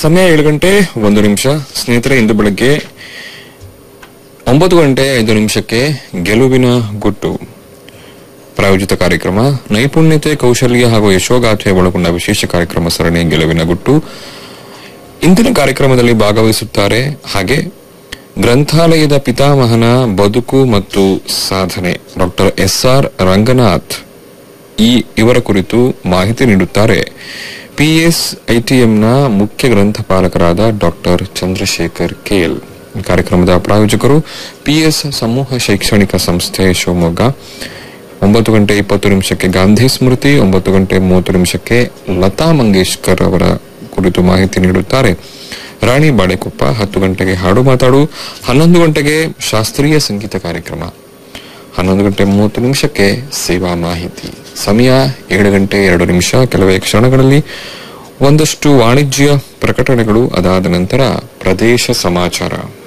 ಸಮಯ ಏಳು ಗಂಟೆ ಒಂದು ನಿಮಿಷ ಸ್ನೇಹಿತರೆ ಇಂದು ಬೆಳಗ್ಗೆ ಒಂಬತ್ತು ಗಂಟೆ ಐದು ನಿಮಿಷಕ್ಕೆ ಗೆಲುವಿನ ಗುಟ್ಟು ಪ್ರಾಯೋಜಿತ ಕಾರ್ಯಕ್ರಮ ನೈಪುಣ್ಯತೆ ಕೌಶಲ್ಯ ಹಾಗೂ ಯಶೋಗಾಥೆ ಒಳಗೊಂಡ ವಿಶೇಷ ಕಾರ್ಯಕ್ರಮ ಸರಣಿ ಗೆಲುವಿನ ಗುಟ್ಟು ಇಂದಿನ ಕಾರ್ಯಕ್ರಮದಲ್ಲಿ ಭಾಗವಹಿಸುತ್ತಾರೆ ಹಾಗೆ ಗ್ರಂಥಾಲಯದ ಪಿತಾಮಹನ ಬದುಕು ಮತ್ತು ಸಾಧನೆ ಡಾಕ್ಟರ್ ಎಸ್ ಆರ್ ರಂಗನಾಥ್ ಈ ಇವರ ಕುರಿತು ಮಾಹಿತಿ ನೀಡುತ್ತಾರೆ ಪಿಎಸ್ ಐಟಿಎಂನ ಮುಖ್ಯ ಗ್ರಂಥಪಾಲಕರಾದ ಡಾಕ್ಟರ್ ಚಂದ್ರಶೇಖರ್ ಕೆಎಲ್ ಈ ಕಾರ್ಯಕ್ರಮದ ಪ್ರಾಯೋಜಕರು ಪಿಎಸ್ ಸಮೂಹ ಶೈಕ್ಷಣಿಕ ಸಂಸ್ಥೆ ಶಿವಮೊಗ್ಗ ಒಂಬತ್ತು ಗಂಟೆ ಇಪ್ಪತ್ತು ನಿಮಿಷಕ್ಕೆ ಗಾಂಧಿ ಸ್ಮೃತಿ ಒಂಬತ್ತು ಗಂಟೆ ಮೂವತ್ತು ನಿಮಿಷಕ್ಕೆ ಲತಾ ಮಂಗೇಶ್ಕರ್ ಅವರ ಕುರಿತು ಮಾಹಿತಿ ನೀಡುತ್ತಾರೆ ರಾಣಿ ಬಾಳೆಕೊಪ್ಪ ಹತ್ತು ಗಂಟೆಗೆ ಹಾಡು ಮಾತಾಡು ಹನ್ನೊಂದು ಗಂಟೆಗೆ ಶಾಸ್ತ್ರೀಯ ಸಂಗೀತ ಕಾರ್ಯಕ್ರಮ ಹನ್ನೊಂದು ಗಂಟೆ ಮೂವತ್ತು ನಿಮಿಷಕ್ಕೆ ಸೇವಾ ಮಾಹಿತಿ ಸಮಯ ಏಳು ಗಂಟೆ ಎರಡು ನಿಮಿಷ ಕೆಲವೇ ಕ್ಷಣಗಳಲ್ಲಿ ಒಂದಷ್ಟು ವಾಣಿಜ್ಯ ಪ್ರಕಟಣೆಗಳು ಅದಾದ ನಂತರ ಪ್ರದೇಶ ಸಮಾಚಾರ